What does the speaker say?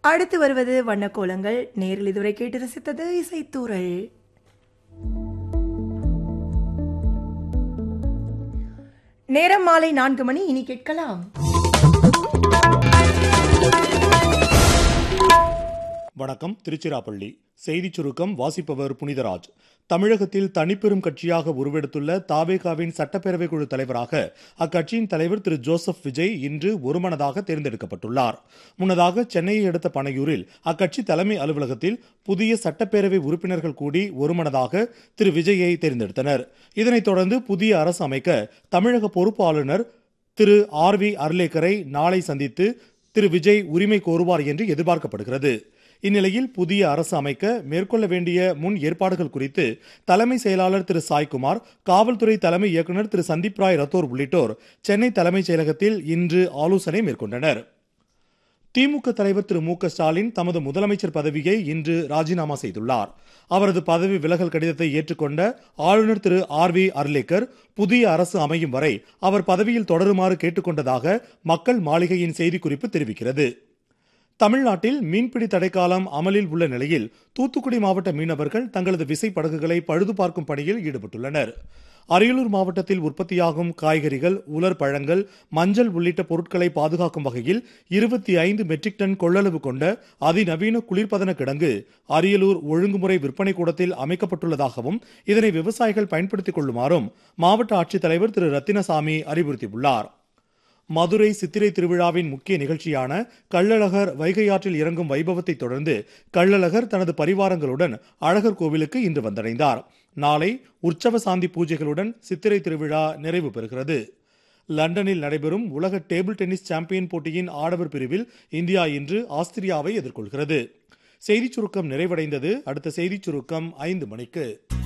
அடுத்து வருவது வண்ணக்கோலங்கள் நேரில் இதுவரை கேட்டு ரசித்தது இசைத்தூரல் நேரம் மாலை நான்கு மணி இனி கேட்கலாம் வணக்கம் திருச்சிராப்பள்ளி செய்திச் சுருக்கம் வாசிப்பவர் புனிதராஜ் தமிழகத்தில் தனிப்பெரும் கட்சியாக உருவெடுத்துள்ள தாவேகாவின் சட்டப்பேரவை குழு தலைவராக அக்கட்சியின் தலைவர் திரு ஜோசப் விஜய் இன்று ஒருமனதாக தேர்ந்தெடுக்கப்பட்டுள்ளார் முன்னதாக சென்னையை அடுத்த பனையூரில் அக்கட்சி தலைமை அலுவலகத்தில் புதிய சட்டப்பேரவை உறுப்பினர்கள் கூடி ஒருமனதாக திரு விஜயை தேர்ந்தெடுத்தனர் இதனைத் தொடர்ந்து புதிய அரசு அமைக்க தமிழக பொறுப்பு ஆளுநர் திரு ஆர் வி அர்லேக்கரை நாளை சந்தித்து திரு விஜய் உரிமை கோருவார் என்று எதிர்பார்க்கப்படுகிறது இந்நிலையில் புதிய அரசு அமைக்க மேற்கொள்ள வேண்டிய முன் ஏற்பாடுகள் குறித்து தலைமை செயலாளர் திரு சாய்குமார் காவல்துறை தலைமை இயக்குநர் திரு சந்தீப் ராய் ரத்தோர் உள்ளிட்டோர் சென்னை தலைமைச் செயலகத்தில் இன்று ஆலோசனை மேற்கொண்டனர் திமுக தலைவர் திரு மு க ஸ்டாலின் தமது முதலமைச்சர் பதவியை இன்று ராஜினாமா செய்துள்ளார் அவரது பதவி விலகல் கடிதத்தை ஏற்றுக்கொண்ட ஆளுநர் திரு ஆர் வி அர்லேக்கர் புதிய அரசு அமையும் வரை அவர் பதவியில் தொடருமாறு கேட்டுக்கொண்டதாக மக்கள் மாளிகையின் செய்திக்குறிப்பு தெரிவிக்கிறது தமிழ்நாட்டில் மீன்பிடி தடைக்காலம் அமலில் உள்ள நிலையில் தூத்துக்குடி மாவட்ட மீனவர்கள் தங்களது விசைப்படகுகளை பழுது பார்க்கும் பணியில் ஈடுபட்டுள்ளனர் அரியலூர் மாவட்டத்தில் உற்பத்தியாகும் காய்கறிகள் உலர் பழங்கள் மஞ்சள் உள்ளிட்ட பொருட்களை பாதுகாக்கும் வகையில் இருபத்தி ஐந்து மெட்ரிக் டன் கொள்ளளவு கொண்ட அதிநவீன குளிர்பதன கிடங்கு அரியலூர் ஒழுங்குமுறை விற்பனை கூடத்தில் அமைக்கப்பட்டுள்ளதாகவும் இதனை விவசாயிகள் பயன்படுத்திக் கொள்ளுமாறும் மாவட்ட ஆட்சித்தலைவர் திரு ரத்தினசாமி அறிவுறுத்தியுள்ளார் மதுரை சித்திரை திருவிழாவின் முக்கிய நிகழ்ச்சியான கள்ளழகர் வைகை ஆற்றில் இறங்கும் வைபவத்தை தொடர்ந்து கள்ளழகர் தனது பரிவாரங்களுடன் அழகர் கோவிலுக்கு இன்று வந்தடைந்தார் நாளை உற்சவ சாந்தி பூஜைகளுடன் சித்திரை திருவிழா நிறைவு பெறுகிறது லண்டனில் நடைபெறும் உலக டேபிள் டென்னிஸ் சாம்பியன் போட்டியின் ஆடவர் பிரிவில் இந்தியா இன்று ஆஸ்திரியாவை எதிர்கொள்கிறது செய்திச் சுருக்கம் நிறைவடைந்தது அடுத்த செய்திச் சுருக்கம் ஐந்து மணிக்கு